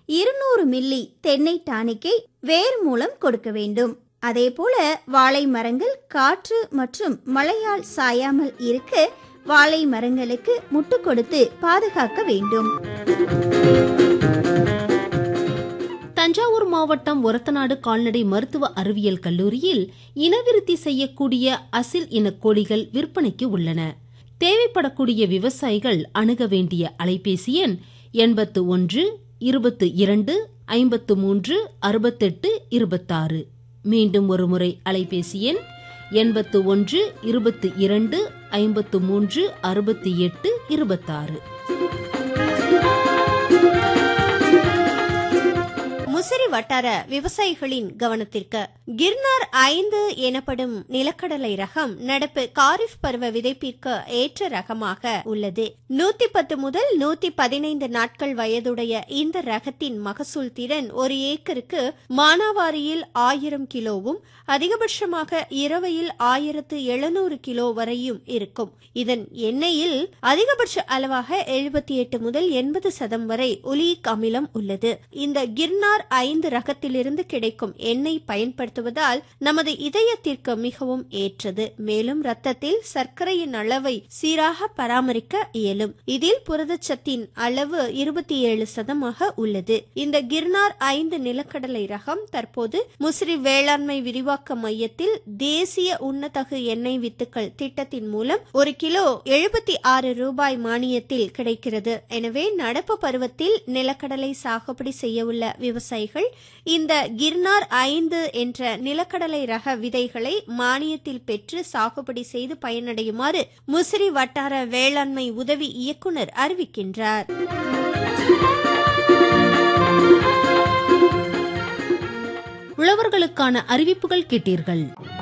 இருநூறு மில்லி தென்னை டானிக்கை வேர் மூலம் கொடுக்க வேண்டும் அதேபோல வாழை மரங்கள் காற்று மற்றும் மழையால் சாயாமல் இருக்க வாழை மரங்களுக்கு முட்டு கொடுத்து பாதுகாக்க வேண்டும் தஞ்சாவூர் மாவட்டம் ஒரத்தநாடு கால்நடை மருத்துவ அறிவியல் கல்லூரியில் இனவிருத்தி செய்யக்கூடிய அசில் இன கோழிகள் விற்பனைக்கு உள்ளன தேவைப்படக்கூடிய விவசாயிகள் அணுக வேண்டிய அலைபேசி எண் எண்பத்து ஒன்று இருபத்து இரண்டு ஐம்பத்து மூன்று அறுபத்தெட்டு இருபத்தாறு மீண்டும் ஒருமுறை அலைபேசி எண் எண்பத்து ஒன்று இருபத்து இரண்டு ஐம்பத்து மூன்று அறுபத்தி எட்டு இருபத்தாறு முசிறி வட்டார விவசாயிகளின் கவனத்திற்கு கிர்னார் ஐந்து எனப்படும் நிலக்கடலை ரகம் நடப்பு காரிஃப் பருவ விதைப்பிற்கு ஏற்ற ரகமாக உள்ளது நூத்தி பத்து முதல் நூத்தி பதினைந்து நாட்கள் வயதுடைய இந்த ரகத்தின் மகசூல் திறன் ஒரு ஏக்கருக்கு மானாவாரியில் ஆயிரம் கிலோவும் அதிகபட்சமாக இரவையில் ஆயிரத்து எழுநூறு கிலோ வரையும் இருக்கும் இதன் எண்ணெயில் அதிகபட்ச அளவாக எழுபத்தி எட்டு முதல் எண்பது சதம் வரை ஒலியிக் அமிலம் உள்ளது இந்த கிர்னார் ஐந்து ரகத்திலிருந்து கிடைக்கும் எண்ணெய் பயன்படுத்துவதால் நமது இதயத்திற்கு மிகவும் ஏற்றது மேலும் ரத்தத்தில் சர்க்கரையின் அளவை சீராக பராமரிக்க இயலும் இதில் புரதச்சத்தின் அளவு இருபத்தி ஏழு சதமாக உள்ளது இந்த கிர்னார் ஐந்து நிலக்கடலை ரகம் தற்போது முசிறி வேளாண்மை விரிவாக்க மையத்தில் தேசிய உன்னதகு எண்ணெய் வித்துக்கள் திட்டத்தின் மூலம் ஒரு கிலோ எழுபத்தி ஆறு ரூபாய் மானியத்தில் கிடைக்கிறது எனவே நடப்பு பருவத்தில் நிலக்கடலை சாகுபடி செய்ய உள்ள விவசாயிகள் இந்த கிர்னார் ஐந்து என்ற நிலக்கடலை ரக விதைகளை மானியத்தில் பெற்று சாகுபடி செய்து பயனடையுமாறு முசிறி வட்டார வேளாண்மை உதவி இயக்குனர் அறிவிக்கின்றார் உழவர்களுக்கான அறிவிப்புகள் கேட்டீர்கள்